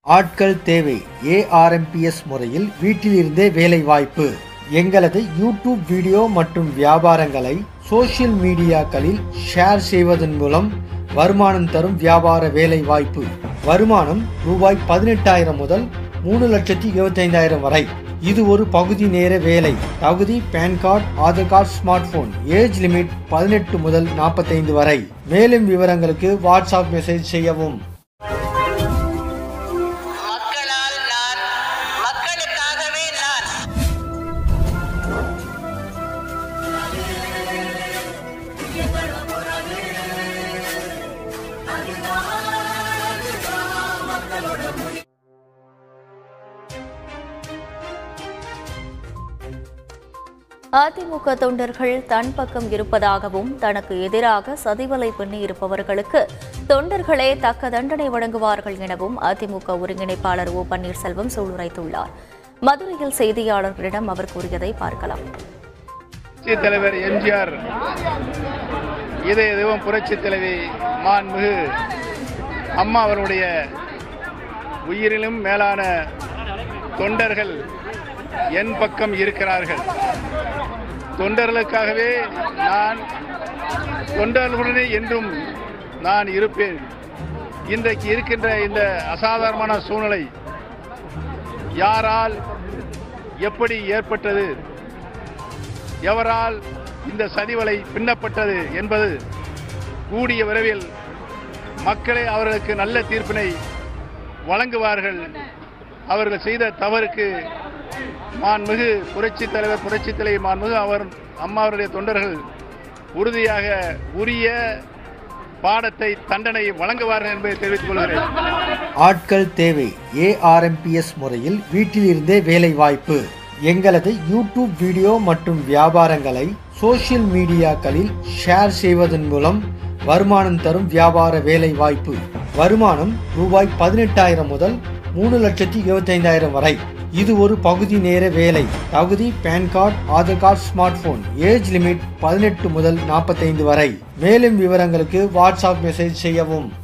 ஆட்கள் தேவை ஏஆர்எம்பிஎஸ் முறையில் வீட்டிலிருந்தே வேலை வாய்ப்பு எங்களது யூடியூப் வீடியோ மற்றும் வியாபாரங்களை சோஷியல் மீடியாக்களில் ஷேர் செய்வதன் மூலம் வருமானம் தரும் வியாபார வேலை வாய்ப்பு வருமானம் ரூபாய் பதினெட்டாயிரம் முதல் மூணு லட்சத்தி இருபத்தைந்தாயிரம் வரை இது ஒரு பகுதி நேர வேலை தகுதி PAN card Aadhaar card smart phone age limit பதினெட்டு முதல் நாற்பத்தைந்து வரை மேலும் விவரங்களுக்கு வாட்ஸ்அப் மெசேஜ் செய்யவும் மக்களால் நான் மக்களுக்காகவே நான் அதிமுக தொண்டர்கள் தன் பக்கம் இருப்பதாகவும் தனக்கு எதிராக சதிவலை பின்னி இருப்பவர்களுக்கு தொண்டர்களே தக்க தண்டனை வழங்குவார்கள் எனவும் அதிமுக ஒருங்கிணைப்பாளர் ஓ பன்னீர்செல்வம் சூளுரைத்துள்ளார் மதுரையில் செய்தியாளர்களிடம் அவர் கூறியதை பார்க்கலாம் புரட்சி தலைவர் எம்ஜிஆர் இதய தெய்வம் புரட்சி தலைவி மாண்புமிகு அம்மா அவருடைய உயிரிலும் மேலான தொண்டர்கள் என் பக்கம் இருக்கிறார்கள் தொண்டர்களுக்காகவே நான் தொண்டர்களுடனே என்றும் நான் இருப்பேன் இன்றைக்கு இருக்கின்ற இந்த அசாதாரணமான சூழ்நிலை யாரால் எப்படி ஏற்பட்டது எவரால் இந்த சதிவலை பின்னப்பட்டது என்பது கூடிய விரைவில் மக்களே அவர்களுக்கு நல்ல தீர்ப்பினை வழங்குவார்கள் அவர்கள் செய்த தவறுக்கு மாண்புமிகு புரட்சி தலைவர் புரட்சி தலைவி மாண்புமிகு அவர் அம்மாவருடைய தொண்டர்கள் உறுதியாக உரிய பாடத்தை தண்டனை வழங்குவார்கள் என்பதை தெரிவித்துக் கொள்கிறேன் ஆட்கள் தேவை ஏஆர்எம்பிஎஸ் முறையில் வீட்டிலிருந்தே வேலை வாய்ப்பு எங்களது யூடியூப் வீடியோ மற்றும் வியாபாரங்களை சோஷியல் மீடியாக்களில் ஷேர் செய்வதன் மூலம் வருமானம் தரும் வியாபார வேலை வாய்ப்பு வருமானம் ரூபாய் பதினெட்டாயிரம் முதல் மூணு லட்சத்தி இருபத்தைந்தாயிரம் வரை இது ஒரு பகுதி நேர வேலை தகுதி PAN card Aadhaar card smart phone age limit பதினெட்டு முதல் நாற்பத்தைந்து வரை மேலும் விவரங்களுக்கு வாட்ஸ்அப் மெசேஜ் செய்யவும்